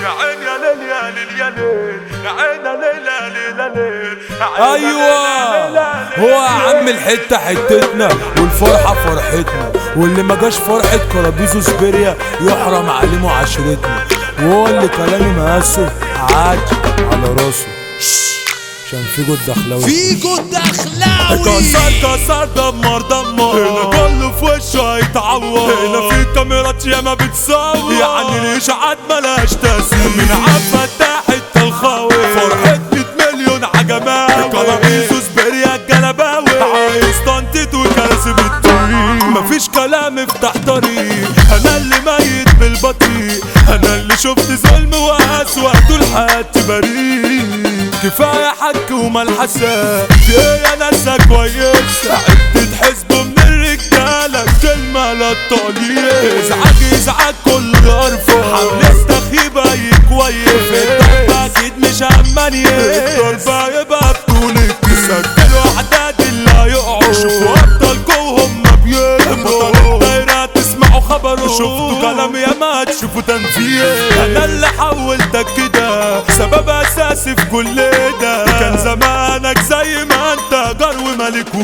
يا عين يا ليل يا ليل يا ليل يا عين يا ليل يا ليل يا ليل يا عين يا ليل ايوه يا ليل يا ليل. هو يا عم الحته حتتنا والفرحه فرحتنا واللي ما جاش فرحه كرابيزو سبيريا يحرم عليه معاشرتنا وهو اللي كلامي مقاسه عادي على راسه شش، عشان فيجو الدخلاوي فيجو الدخلاوي كسر كسر دمر دمر هنا كله في وشه هيتعور هنا في كاميرات ياما بتصور يعني الاشاعات ملهاش تاثير من عفة تحت الخاوي فرحة 100 مليون عجماوي كلاميزو سبيريا الجلباوي عايز طنطت وكراسي بالطريق مفيش كلام افتح طريق انا اللي ميت بالبطيء انا اللي شفت ظلم واسوأ طول حياتي بريء كفاية حك وملحسة في ايه يا ناسا كويسة عدة حزب من الرجالة كلمة للطليق ازعاج ازعاج كل غرفة حمل استخيبة كويس الضربة اكيد مش همانية الضربة يبقى بطولك سجلوا اعداد اللي هيقعوا شوفوا ابطالكم وهم بيرموا بطل الدايرة تسمعوا خبره شفتوا كلام يا ما تشوفوا تنفيذ انا اللي حولتك كده سبب اساسي في كل ده كان زمانك زي ما انت جرو ملك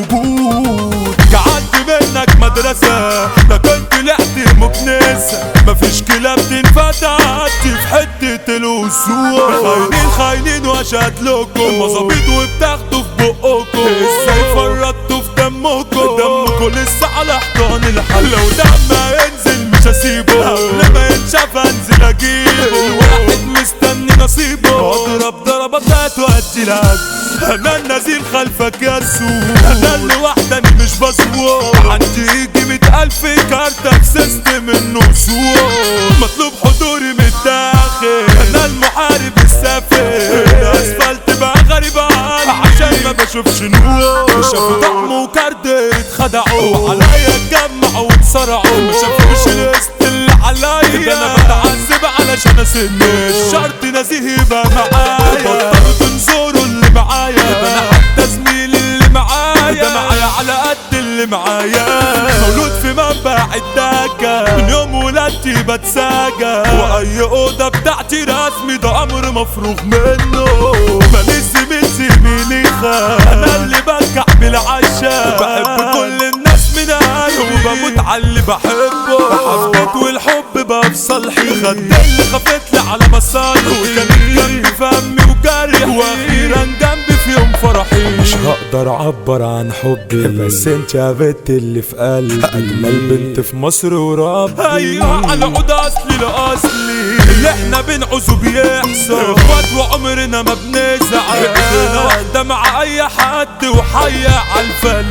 وجود جعلت منك مدرسة ده كنت لعت مكنسة مفيش كلاب تنفتحت في حتة الأسود خاينين خاينين واشهد لكم مظابيط وبتاخدوا في بقكم ازاي فرطتوا في دمكم دمكم لسه على حيطان الحل لو دم ينزل مش هسيبه قبل ما ينشف انزل اجيبه الواحد مستني نصيبه اضرب ضربات وادي العد انا النزيل خلفك يا سوق انا اللي وحدني مش بسوق عندي يجي مية الف كارتة في سيستم النصوص مطلوب حضوري من الداخل انا المحارب السافر الاسفلت بقى غريب عني عشان ما بشوفش نور شافوا طعمه وكارد اتخدعوا عليا اتجمعوا واتصرعوا ما شافوش القسط اللي عليا ده انا بتعذب علشان اسن مش شرط نزيه يبقى معايا بطلوا تنظروا اللي معايا ده انا حتى زميلي اللي معايا ده معايا على قد اللي معايا مولود في منبع الدكة من يوم ولادتي بتساجى واي اوضه بتاعتي رسمي ده امر مفروغ منه ماليش زميل زميلي خان انا اللي بكع بالعشاء بحب كل الناس من قلبي وبموت على اللي بحبه حبيت والحب بقى في صالحي خد اللي خفت لي على مصالحي وكان جنبي في همي وجرحي واخيرا جنبي في يوم فرحي مش هقدر اعبر عن حبي بس انت يا بنت اللي في قلبي اجمل بنت في مصر وربي ايوه على عود اصلي لاصلي اللي احنا بنعوزه بيحصل اخوات وعمرنا ما بنزعل احنا واحده مع اي حد وحية على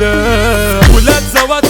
الفلاح ولاد زوات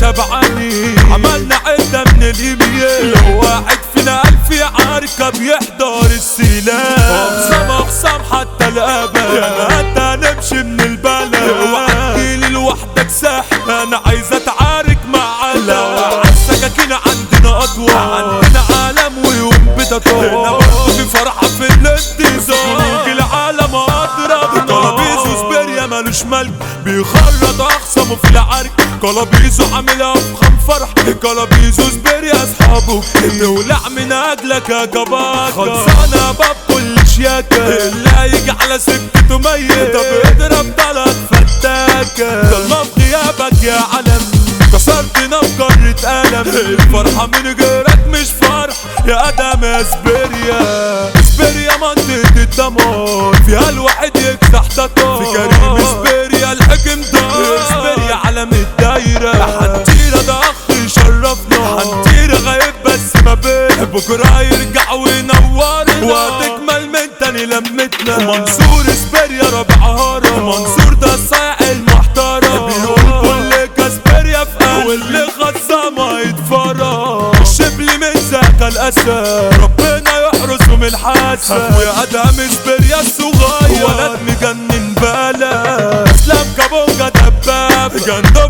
وشبعاني عملنا عده من اليمين لو واحد فينا الف عركه بيحضر السلاح اقسام اقسام حتى الابد يا انت هنمشي من البلد اوعى لوحدك ساحل انا عايز اتعارك مع لو السكاكين عندنا اطول عندنا عالم ويوم بتطول هنا برضه في فرحه في الانتظار يجي العالم اضرب كلابيزو سبيريا مالوش ملك بيخرط اخصمه في العرك كلابيزو عامل افخم فرح كلابيزو سبيريا اصحابه تولع من اجلك يا كباكا خلصانه باب كل شياكه اللي يجي على سكته ميت طب اضرب تلات فتاكه ضلمه في غيابك يا علم كسرتنا بجرة قلم الفرحة من غيرك مش فرح يا ادم يا سبيريا سبيريا منطقة الدمار فيها الواحد يكسح تطار في كريم سبيريا الحكم دار سبيريا علم الدايرة حنطيرة ده اخ يشرفنا حنطيرة غايب بس ما بين بكرة يرجع وينورنا وهتكمل من تاني لمتنا منصور سبيريا رابع هرم منصور ده الصايع المحترم بيقول كل كاسبيريا في قلبي واللي خصمه يتفرج الشبل من ذاك الاسد ربنا يحرسه من الحسد ويا ادم سبيريا الصغير ولد مجنن بلا اسلام كابونجا دباب جندو